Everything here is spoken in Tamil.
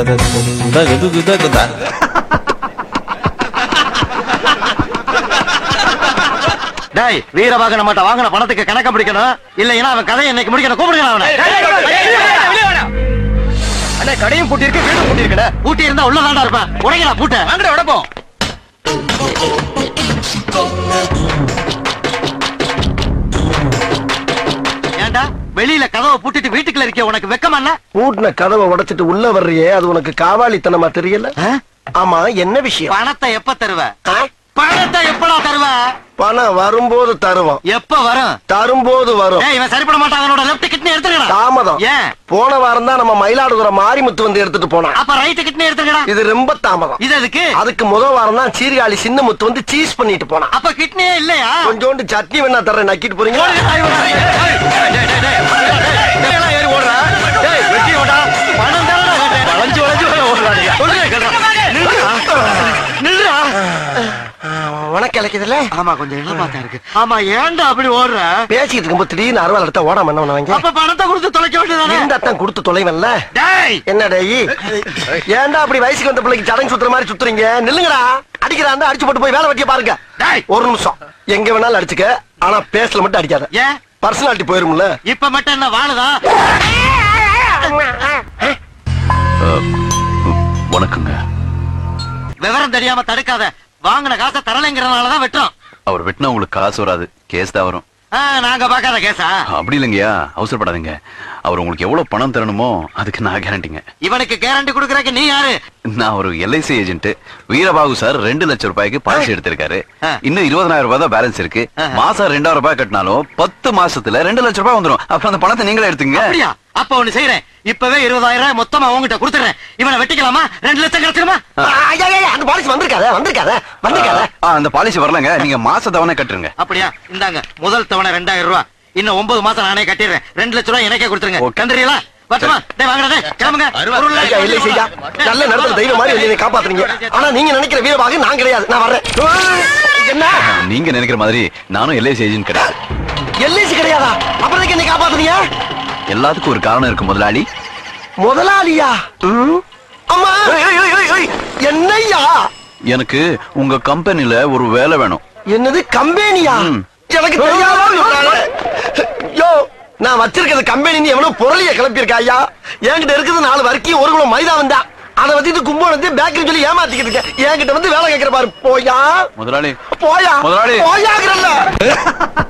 டேய் வீரவாகன மாட்ட வாங்கின பணத்துக்கு கணக்க பிடிக்கணும் இல்லைன்னா அவன் கதையை இன்னைக்கு முடிக்கணும் கூப்பிடுங்க அவனை அண்ணே கடையும் பூட்டி இருக்கு வீடும் பூட்டி இருக்குடா பூட்டி இருந்தா உள்ள தாண்டா இருப்பேன் உடைங்களா பூட்ட வாங்கடா உடப்போம் ஏன்டா வெளியில கதவை பூட்டிட்டு வீட்டுக்குள்ள இருக்க உனக்கு வெக்கமா இல்ல பூட்டின கதவை உடைச்சிட்டு உள்ள வர்றியே அது உனக்கு காவாலித்தனமா தெரியல ஆமா என்ன விஷயம் பணத்தை எப்ப தருவ ஆ? பணத்தை எப்படா தருவ பணம் வரும்போது தருவோம் எப்ப வரும் தரும்போது வரும் ஏய் இவன் சரிப்பட மாட்டான் அவனோட லெஃப்ட் கிட்னி எடுத்துக்கடா தாமதம் ஏன் போன வாரம் தான் நம்ம மயிலாடுதுறை மாரிமுத்து வந்து எடுத்துட்டு போனான் அப்ப ரைட் கிட்னி எடுத்துக்கடா இது ரொம்ப தாமதம் இது எதுக்கு அதுக்கு முத வாரம் தான் சீர்காழி சின்ன முத்து வந்து சீஸ் பண்ணிட்டு போனான் அப்ப கிட்னியே இல்லையா கொஞ்சோண்டு சட்னி வேணா தர்றேன் நக்கிட்டு போறீங்க உனக்கு கிடைக்குதுல்ல ஆமா கொஞ்சம் என்ன பார்த்தா இருக்கு ஆமா ஏன்டா அப்படி ஓடுற பேசிட்டு இருக்கும்போது திடீர்னு அறுவாள் எடுத்தா ஓடாம என்ன பண்ணுவாங்க அப்ப பணத்தை கொடுத்து தொலைக்க வேண்டியதானே இருந்தா தான் கொடுத்து தொலைவன்ல டேய் என்ன டேய் ஏன்டா அப்படி வயசுக்கு வந்த பிள்ளைக்கு சடங்கு சுத்துற மாதிரி சுத்துறீங்க நில்லுங்கடா அடிக்கிறாந்தா அடிச்சு போட்டு போய் வேலை வெட்டிய பாருங்க டேய் ஒரு நிமிஷம் எங்க வேணாலும் அடிச்சுக்க ஆனா பேசல மட்டும் அடிக்காத ஏன் பர்சனாலிட்டி போயிரும்ல இப்ப மட்டும் என்ன வாழுதா வணக்கங்க விவரம் தெரியாம தடுக்காத வாங்கின காசை தரலைங்கிறதுனாலதான் வெட்டுறோம் அவர் வெட்டினா உங்களுக்கு காசு வராது கேஸ் தான் வரும் ஆ, நாங்க பாக்காத கேசா அப்படி இல்லைங்கய்யா அவசரப்படாதீங்க அவர் உங்களுக்கு எவ்வளவு பணம் தரணுமோ அதுக்கு நான் கேரண்டிங்க இவனுக்கு கேரண்டி குடுக்கறக்கு நீ யாரு நான் ஒரு எல்ஐசி ஏஜென்ட் வீரபாகு சார் ரெண்டு லட்சம் ரூபாய்க்கு பாலிசி எடுத்திருக்காரு ஆ. இன்னும் இருபதனாயிரம் ரூபாய் தான் பேலன்ஸ் இருக்கு ஆஹா. மாசம் ரெண்டாயிரம் ரூபாய் கட்டினாலும் பத்து மாசத்துல ரெண்டு லட்சம் ரூபாய் வந்துரும் அப்புறம் அந்த பணத்தை நீங்களே எடுத்துங்க அப்படியா அப்ப ஒண்ணு செய்யறேன் இப்பவே இருபதாயிரம் ரூபாய் மொத்தமா உங்ககிட்ட கொடுத்துறேன் இவனை வெட்டிக்கலாமா ரெண்டு லட்சம் கிடைச்சிருமா ஐயா, ஐயா, அந்த பாலிசி வந்திருக்காத வந்திருக்காத வந்திருக்காத ஆ, அந்த பாலிசி வரலங்க நீங்க மாச தவணை கட்டுருங்க அப்படியா இந்தாங்க முதல் தவணை ரெண்டாயிரம் ரூபாய் இன்னும் ஒன்பது மாசம் நானே கட்டிடுறேன் ரெண்டு லட்சம் ரூபாய் எனக்கே கொடுத்துருங்க ஓகே. கண்டுறீங்களா வரட்டுமா டேய் வாங்கடா டேய் கிளம்புங்க பொருள் ஐயா இல்லை ஐயா நல்ல நேரத்துல தெய்வம் மாதிரி வந்து என்னை காப்பாத்துறீங்க ஆனா நீங்க நினைக்கிற வீரபாக நான் கிடையாது நான் வர்றேன் ஏய், என்ன நீங்க நினைக்கிற மாதிரி நானும் எல்ஐசி ஏஜென்ட் கிடையாது எல்ஐசி கிடையாதா அப்புறம் எதுக்கு என்னை காப்பாத்துறீங்க எல்லாத்துக்கும் ஒரு காரணம் இருக்கு முதலாளி முதலாளியா ம்? அம்மா என்னய்யா எனக்கு உங்க கம்பெனில ஒரு வேலை வேணும் என்னது கம்பெனியா ம். எனக்கு தெரியாம சொல்றாங்க. யோ நான் வச்சிருக்கிறது கம்பெனி எவனோ பொருளிய கிளப்பியிருக்கா ஐயா என்கிட்ட இருக்குது நாலு வரைக்கும் ஒரு குளம் மைதா வந்தா அதை வச்சுட்டு கும்பகோணத்தை பேக்கரி சொல்லி ஏமாத்திக்கிட்டு இருக்கேன் என்கிட்ட வந்து வேலை கேட்கிற பாரு போயா முதலாளி போயா முதலாளி. போயாங்கிறல்ல